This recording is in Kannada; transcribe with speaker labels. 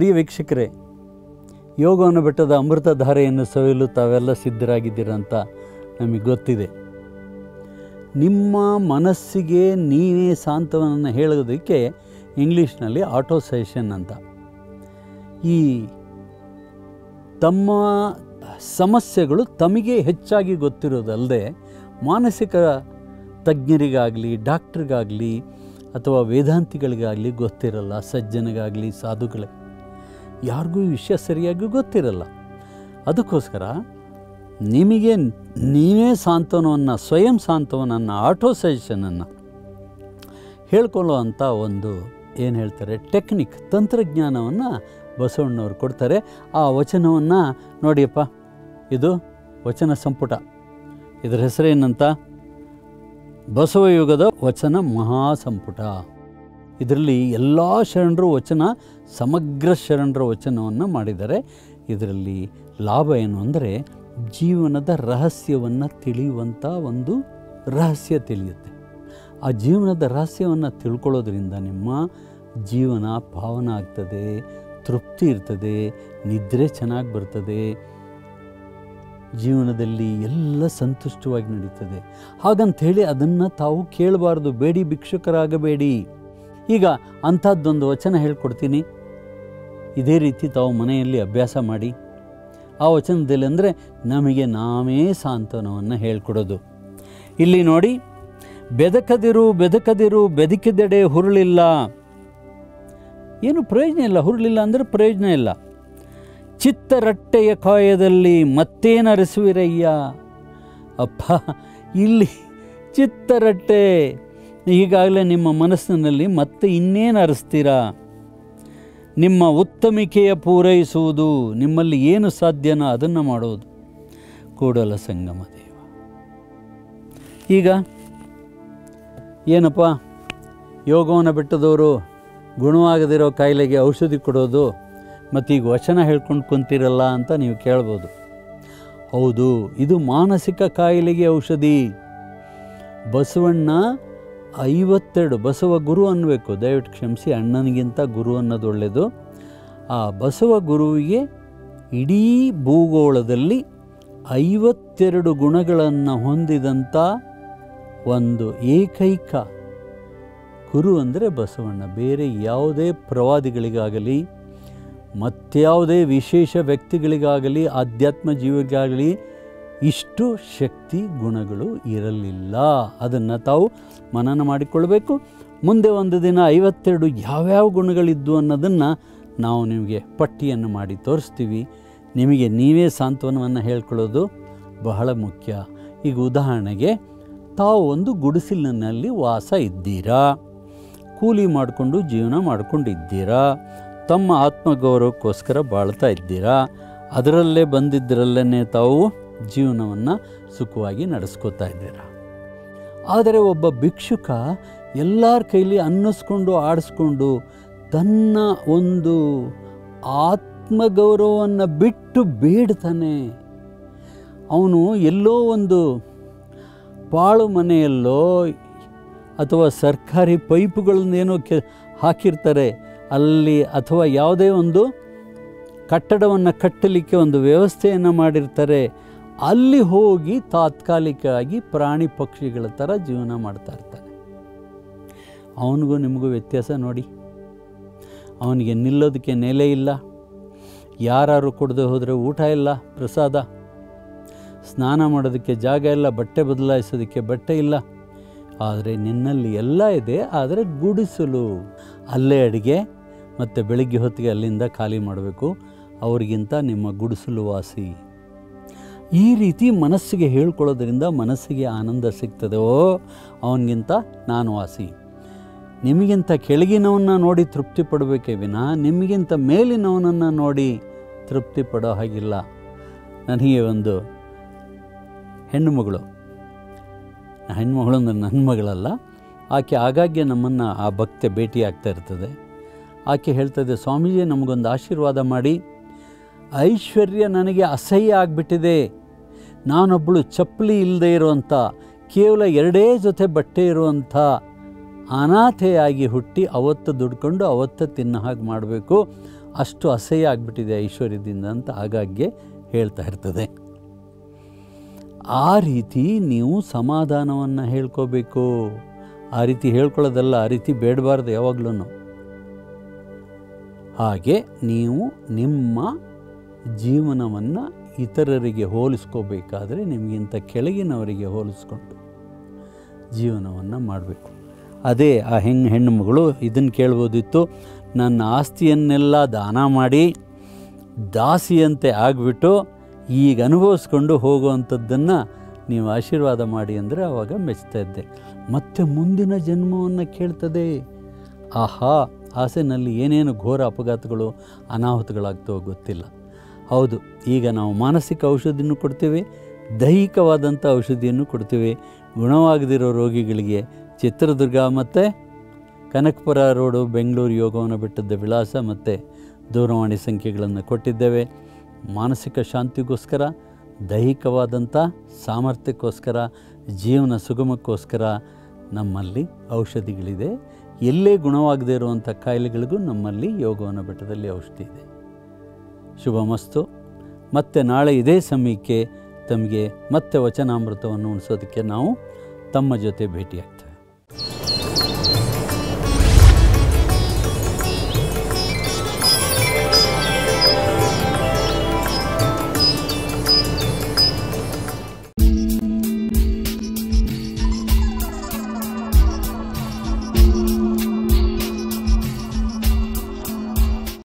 Speaker 1: ಪ್ರಿಯ ವೀಕ್ಷಕರೇ ಯೋಗವನ್ನು ಬೆಟ್ಟದ ಅಮೃತಧಾರೆಯನ್ನು ಸವಿಯಲು ತಾವೆಲ್ಲ ಸಿದ್ಧರಾಗಿದ್ದೀರ ಅಂತ ನಮಗೆ ಗೊತ್ತಿದೆ ನಿಮ್ಮ ಮನಸ್ಸಿಗೆ ನೀವೇ ಸಾಂತ್ವನವನ್ನು ಹೇಳೋದಕ್ಕೆ ಇಂಗ್ಲೀಷ್ನಲ್ಲಿ ಆಟೋ ಸೆಷನ್ ಅಂತ ಈ ತಮ್ಮ ಸಮಸ್ಯೆಗಳು ತಮಗೆ ಹೆಚ್ಚಾಗಿ ಗೊತ್ತಿರೋದಲ್ಲದೆ ಮಾನಸಿಕ ತಜ್ಞರಿಗಾಗಲಿ ಡಾಕ್ಟ್ರಿಗಾಗಲಿ ಅಥವಾ ವೇದಾಂತಿಗಳಿಗಾಗಲಿ ಗೊತ್ತಿರಲ್ಲ ಸಜ್ಜನಿಗಾಗಲಿ ಸಾಧುಗಳಿಗೆ ಯಾರಿಗೂ ಈ ವಿಷಯ ಸರಿಯಾಗಿ ಗೊತ್ತಿರಲ್ಲ ಅದಕ್ಕೋಸ್ಕರ ನಿಮಗೆ ನೀವೇ ಸಾಂತ್ವನವನ್ನು ಸ್ವಯಂ ಸಾಂತ್ವನನ್ನು ಆಟೋ ಸಜೆಷನನ್ನು ಹೇಳ್ಕೊಳ್ಳೋ ಅಂಥ ಒಂದು ಏನು ಹೇಳ್ತಾರೆ ಟೆಕ್ನಿಕ್ ತಂತ್ರಜ್ಞಾನವನ್ನು ಬಸವಣ್ಣವ್ರು ಕೊಡ್ತಾರೆ ಆ ವಚನವನ್ನು ನೋಡಿಯಪ್ಪ ಇದು ವಚನ ಸಂಪುಟ ಇದರ ಹೆಸರೇನಂತ ಬಸವಯುಗದ ವಚನ ಮಹಾಸಂಪುಟ ಇದರಲ್ಲಿ ಎಲ್ಲ ಶರಣರು ವಚನ ಸಮಗ್ರ ಶರಣರ ವಚನವನ್ನು ಮಾಡಿದ್ದಾರೆ ಇದರಲ್ಲಿ ಲಾಭ ಏನು ಅಂದರೆ ಜೀವನದ ರಹಸ್ಯವನ್ನು ತಿಳಿಯುವಂಥ ಒಂದು ರಹಸ್ಯ ತಿಳಿಯುತ್ತೆ ಆ ಜೀವನದ ರಹಸ್ಯವನ್ನು ತಿಳ್ಕೊಳ್ಳೋದ್ರಿಂದ ನಿಮ್ಮ ಜೀವನ ಪಾವನ ಆಗ್ತದೆ ತೃಪ್ತಿ ಇರ್ತದೆ ನಿದ್ರೆ ಚೆನ್ನಾಗಿ ಬರ್ತದೆ ಜೀವನದಲ್ಲಿ ಎಲ್ಲ ಸಂತುಷ್ಟವಾಗಿ ನಡೀತದೆ ಹಾಗಂಥೇಳಿ ಅದನ್ನು ತಾವು ಕೇಳಬಾರ್ದು ಬೇಡಿ ಭಿಕ್ಷುಕರಾಗಬೇಡಿ ಈಗ ಅಂಥದ್ದೊಂದು ವಚನ ಹೇಳ್ಕೊಡ್ತೀನಿ ಇದೇ ರೀತಿ ತಾವು ಮನೆಯಲ್ಲಿ ಅಭ್ಯಾಸ ಮಾಡಿ ಆ ವಚನದಲ್ಲಿ ಅಂದರೆ ನಮಗೆ ನಾವೇ ಸಾಂತ್ವನವನ್ನು ಹೇಳ್ಕೊಡೋದು ಇಲ್ಲಿ ನೋಡಿ ಬೆದಕದಿರು ಬೆದಕದಿರು ಬೆದಕಿದೆಡೆ ಹುರುಳಿಲ್ಲ ಏನು ಪ್ರಯೋಜನ ಇಲ್ಲ ಹುರುಳಿಲ್ಲ ಅಂದರೆ ಪ್ರಯೋಜನ ಇಲ್ಲ ಚಿತ್ತರಟ್ಟೆಯ ಕಾಯದಲ್ಲಿ ಮತ್ತೇನರಸುವಿರಯ್ಯ ಅಪ್ಪ ಇಲ್ಲಿ ಚಿತ್ತರಟ್ಟೆ ಈಗಾಗಲೇ ನಿಮ್ಮ ಮನಸ್ಸಿನಲ್ಲಿ ಮತ್ತೆ ಇನ್ನೇನು ಅರಸ್ತೀರಾ ನಿಮ್ಮ ಉತ್ತಮಿಕೆಯ ಪೂರೈಸುವುದು ನಿಮ್ಮಲ್ಲಿ ಏನು ಸಾಧ್ಯನೋ ಅದನ್ನು ಮಾಡೋದು ಕೂಡಲ ಸಂಗಮ ದೇವ ಈಗ ಏನಪ್ಪ ಯೋಗವನ್ನು ಬಿಟ್ಟದವರು ಗುಣವಾಗದಿರೋ ಕಾಯಿಲೆಗೆ ಔಷಧಿ ಕೊಡೋದು ಮತ್ತು ಈಗ ವಚನ ಹೇಳ್ಕೊಂಡು ಕುಂತಿರಲ್ಲ ಅಂತ ನೀವು ಕೇಳ್ಬೋದು ಹೌದು ಇದು ಮಾನಸಿಕ ಕಾಯಿಲೆಗೆ ಔಷಧಿ ಬಸವಣ್ಣ ಐವತ್ತೆರಡು ಬಸವ ಗುರು ಅನ್ನಬೇಕು ದಯವಿಟ್ಟು ಕ್ಷಮಿಸಿ ಅಣ್ಣನಿಗಿಂತ ಗುರು ಅನ್ನೋದು ಒಳ್ಳೆಯದು ಆ ಬಸವ ಗುರುವಿಗೆ ಇಡೀ ಭೂಗೋಳದಲ್ಲಿ ಐವತ್ತೆರಡು ಗುಣಗಳನ್ನು ಹೊಂದಿದಂಥ ಒಂದು ಏಕೈಕ ಗುರು ಅಂದರೆ ಬಸವಣ್ಣ ಬೇರೆ ಯಾವುದೇ ಪ್ರವಾದಿಗಳಿಗಾಗಲಿ ಮತ್ಯಾವುದೇ ವಿಶೇಷ ವ್ಯಕ್ತಿಗಳಿಗಾಗಲಿ ಆಧ್ಯಾತ್ಮ ಜೀವಿಗಾಗಲಿ ಇಷ್ಟು ಶಕ್ತಿ ಗುಣಗಳು ಇರಲಿಲ್ಲ ಅದನ್ನು ತಾವು ಮನನ ಮಾಡಿಕೊಳ್ಬೇಕು ಮುಂದೆ ಒಂದು ದಿನ ಐವತ್ತೆರಡು ಯಾವ್ಯಾವ ಗುಣಗಳಿದ್ದು ಅನ್ನೋದನ್ನು ನಾವು ನಿಮಗೆ ಪಟ್ಟಿಯನ್ನು ಮಾಡಿ ತೋರಿಸ್ತೀವಿ ನಿಮಗೆ ನೀವೇ ಸಾಂತ್ವನವನ್ನು ಹೇಳ್ಕೊಳ್ಳೋದು ಬಹಳ ಮುಖ್ಯ ಈಗ ಉದಾಹರಣೆಗೆ ತಾವು ಒಂದು ಗುಡಿಸಲಿನಲ್ಲಿ ವಾಸ ಇದ್ದೀರಾ ಕೂಲಿ ಮಾಡಿಕೊಂಡು ಜೀವನ ಮಾಡ್ಕೊಂಡಿದ್ದೀರಾ ತಮ್ಮ ಆತ್ಮಗೌರವಕ್ಕೋಸ್ಕರ ಬಾಳ್ತಾ ಇದ್ದೀರಾ ಅದರಲ್ಲೇ ಬಂದಿದ್ದರಲ್ಲೇ ತಾವು ಜೀವನವನ್ನು ಸುಖವಾಗಿ ನಡೆಸ್ಕೋತಾ ಇದ್ದೀರಾ ಆದರೆ ಒಬ್ಬ ಭಿಕ್ಷುಕ ಎಲ್ಲರ ಕೈಲಿ ಅನ್ನಿಸ್ಕೊಂಡು ಆಡಿಸ್ಕೊಂಡು ತನ್ನ ಒಂದು ಆತ್ಮಗೌರವವನ್ನು ಬಿಟ್ಟು ಬೇಡ್ತಾನೆ ಅವನು ಎಲ್ಲೋ ಒಂದು ಪಾಳು ಮನೆಯಲ್ಲೋ ಅಥವಾ ಸರ್ಕಾರಿ ಪೈಪುಗಳನ್ನೇನೋ ಕೆ ಹಾಕಿರ್ತಾರೆ ಅಲ್ಲಿ ಅಥವಾ ಯಾವುದೇ ಒಂದು ಕಟ್ಟಡವನ್ನು ಕಟ್ಟಲಿಕ್ಕೆ ಒಂದು ವ್ಯವಸ್ಥೆಯನ್ನು ಮಾಡಿರ್ತಾರೆ ಅಲ್ಲಿ ಹೋಗಿ ತಾತ್ಕಾಲಿಕವಾಗಿ ಪ್ರಾಣಿ ಪಕ್ಷಿಗಳ ಥರ ಜೀವನ ಮಾಡ್ತಾ ಇರ್ತಾನೆ ಅವನಿಗೂ ನಿಮಗೂ ವ್ಯತ್ಯಾಸ ನೋಡಿ ಅವನಿಗೆ ನಿಲ್ಲೋದಕ್ಕೆ ನೆಲೆ ಇಲ್ಲ ಯಾರು ಕೊಡದೆ ಹೋದರೆ ಊಟ ಇಲ್ಲ ಪ್ರಸಾದ ಸ್ನಾನ ಮಾಡೋದಕ್ಕೆ ಜಾಗ ಇಲ್ಲ ಬಟ್ಟೆ ಬದಲಾಯಿಸೋದಕ್ಕೆ ಬಟ್ಟೆ ಇಲ್ಲ ಆದರೆ ನಿನ್ನಲ್ಲಿ ಎಲ್ಲ ಇದೆ ಆದರೆ ಗುಡಿಸಲು ಅಲ್ಲೇ ಅಡುಗೆ ಮತ್ತು ಬೆಳಿಗ್ಗೆ ಹೊತ್ತಿಗೆ ಅಲ್ಲಿಂದ ಖಾಲಿ ಮಾಡಬೇಕು ಅವ್ರಿಗಿಂತ ನಿಮ್ಮ ಗುಡಿಸಲು ವಾಸಿ ಈ ರೀತಿ ಮನಸ್ಸಿಗೆ ಹೇಳ್ಕೊಳ್ಳೋದ್ರಿಂದ ಮನಸ್ಸಿಗೆ ಆನಂದ ಸಿಗ್ತದೆ ಓ ಅವನಿಗಿಂತ ನಾನು ವಾಸಿ ನಿಮಗಿಂತ ಕೆಳಗಿನವನ್ನ ನೋಡಿ ತೃಪ್ತಿ ಪಡಬೇಕೇ ವಿನ ನಿಮಗಿಂತ ಮೇಲಿನವನನ್ನು ನೋಡಿ ತೃಪ್ತಿ ಪಡೋ ಹಾಗಿಲ್ಲ ನನಗೆ ಒಂದು ಹೆಣ್ಣು ಮಗಳು ಹೆಣ್ಮಗಳು ಅಂದರೆ ನನ್ನ ಮಗಳಲ್ಲ ಆಕೆ ಆಗಾಗ್ಗೆ ನಮ್ಮನ್ನು ಆ ಭಕ್ತೆ ಭೇಟಿ ಆಗ್ತಾ ಇರ್ತದೆ ಆಕೆ ಹೇಳ್ತದೆ ಸ್ವಾಮೀಜಿ ನಮಗೊಂದು ಆಶೀರ್ವಾದ ಮಾಡಿ ಐಶ್ವರ್ಯ ನನಗೆ ಅಸಹ್ಯ ಆಗಿಬಿಟ್ಟಿದೆ ನಾನೊಬ್ಬಳು ಚಪ್ಪಲಿ ಇಲ್ಲದೆ ಇರುವಂಥ ಕೇವಲ ಎರಡೇ ಜೊತೆ ಬಟ್ಟೆ ಇರುವಂಥ ಅನಾಥೆಯಾಗಿ ಹುಟ್ಟಿ ಅವತ್ತು ದುಡ್ಕೊಂಡು ಅವತ್ತು ತಿನ್ನೋ ಹಾಗೆ ಮಾಡಬೇಕು ಅಷ್ಟು ಅಸಹ್ಯ ಆಗಿಬಿಟ್ಟಿದೆ ಐಶ್ವರ್ಯದಿಂದ ಅಂತ ಆಗಾಗ್ಗೆ ಹೇಳ್ತಾ ಇರ್ತದೆ ಆ ರೀತಿ ನೀವು ಸಮಾಧಾನವನ್ನು ಹೇಳ್ಕೋಬೇಕು ಆ ರೀತಿ ಹೇಳ್ಕೊಳ್ಳೋದಲ್ಲ ಆ ರೀತಿ ಬೇಡಬಾರ್ದು ಯಾವಾಗಲೂ ಹಾಗೆ ನೀವು ನಿಮ್ಮ ಜೀವನವನ್ನು ಇತರರಿಗೆ ಹೋಲಿಸ್ಕೋಬೇಕಾದ್ರೆ ನಿಮಗಿಂತ ಕೆಳಗಿನವರಿಗೆ ಹೋಲಿಸ್ಕೊಂಡು ಜೀವನವನ್ನು ಮಾಡಬೇಕು ಅದೇ ಆ ಹೆಣ್ಣು ಹೆಣ್ಣು ಮಗಳು ಇದನ್ನು ಕೇಳ್ಬೋದಿತ್ತು ನನ್ನ ಆಸ್ತಿಯನ್ನೆಲ್ಲ ದಾನ ಮಾಡಿ ದಾಸಿಯಂತೆ ಆಗಿಬಿಟ್ಟು ಈಗ ಅನುಭವಿಸ್ಕೊಂಡು ಹೋಗುವಂಥದ್ದನ್ನು ನೀವು ಆಶೀರ್ವಾದ ಮಾಡಿ ಅಂದರೆ ಆವಾಗ ಮೆಚ್ತಾ ಇದ್ದೆ ಮತ್ತೆ ಮುಂದಿನ ಜನ್ಮವನ್ನು ಕೇಳ್ತದೆ ಆಹಾ ಆಸೆನಲ್ಲಿ ಏನೇನು ಘೋರ ಅಪಘಾತಗಳು ಅನಾಹುತಗಳಾಗ್ತವೋ ಗೊತ್ತಿಲ್ಲ ಹೌದು ಈಗ ನಾವು ಮಾನಸಿಕ ಔಷಧಿಯನ್ನು ಕೊಡ್ತೇವೆ ದೈಹಿಕವಾದಂಥ ಔಷಧಿಯನ್ನು ಕೊಡ್ತೇವೆ ಗುಣವಾಗದಿರೋ ರೋಗಿಗಳಿಗೆ ಚಿತ್ರದುರ್ಗ ಮತ್ತು ಕನಕಪುರ ರೋಡು ಬೆಂಗಳೂರು ಯೋಗವನ ಬೆಟ್ಟದ ವಿಳಾಸ ಮತ್ತು ದೂರವಾಣಿ ಸಂಖ್ಯೆಗಳನ್ನು ಕೊಟ್ಟಿದ್ದೇವೆ ಮಾನಸಿಕ ಶಾಂತಿಗೋಸ್ಕರ ದೈಹಿಕವಾದಂಥ ಸಾಮರ್ಥ್ಯಕ್ಕೋಸ್ಕರ ಜೀವನ ಸುಗಮಕ್ಕೋಸ್ಕರ ನಮ್ಮಲ್ಲಿ ಔಷಧಿಗಳಿದೆ ಎಲ್ಲೇ ಗುಣವಾಗದೇ ಇರುವಂಥ ಕಾಯಿಲೆಗಳಿಗೂ ನಮ್ಮಲ್ಲಿ ಯೋಗವನ ಬೆಟ್ಟದಲ್ಲಿ ಔಷಧಿ ಇದೆ ಶುಭ ಮಸ್ತು ಮತ್ತೆ ನಾಳೆ ಇದೇ ಸಮಯಕ್ಕೆ ತಮಗೆ ಮತ್ತೆ ವಚನಾಮೃತವನ್ನು ಉಣಿಸೋದಕ್ಕೆ ನಾವು ತಮ್ಮ ಜೊತೆ ಭೇಟಿಯಾಗ್ತೀವಿ